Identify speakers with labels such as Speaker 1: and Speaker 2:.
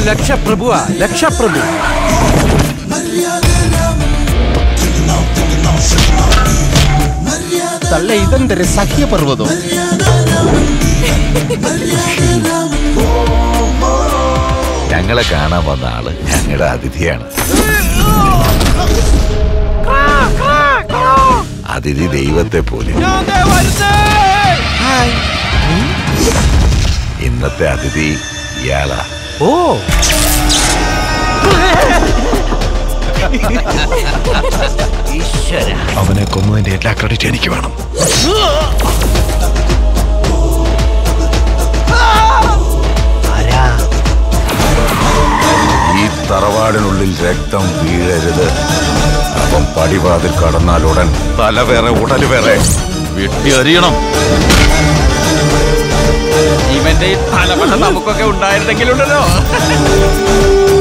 Speaker 1: ലക്ഷപ്രഭുവാ ലക്ഷപ്രഭു
Speaker 2: തള്ള ഇതെന്തൊരു സഖ്യപർവ്വതോ
Speaker 3: ഞങ്ങളെ കാണാൻ വന്ന ആള് ഞങ്ങളുടെ അതിഥിയാണ് അതിഥി ദൈവത്തെ പോലെ ഇന്നത്തെ അതിഥി ഇയാളാ
Speaker 1: ഓ
Speaker 4: അവനെ കൊന്നതിന്റെ എല്ലാ ക്രെഡിറ്റ് എനിക്ക് വേണം
Speaker 3: ഈ തറവാടിനുള്ളിൽ രക്തം വീഴരുത് അവൻ പടിവാതിൽ കടന്നാലുടൻ തല വേറെ ഉടല് വേറെ വെട്ടി അറിയണം
Speaker 1: ഇവന്റെ ഈ തലമുണ്ട നമുക്കൊക്കെ ഉണ്ടായിരുന്നെങ്കിലുണ്ടല്ലോ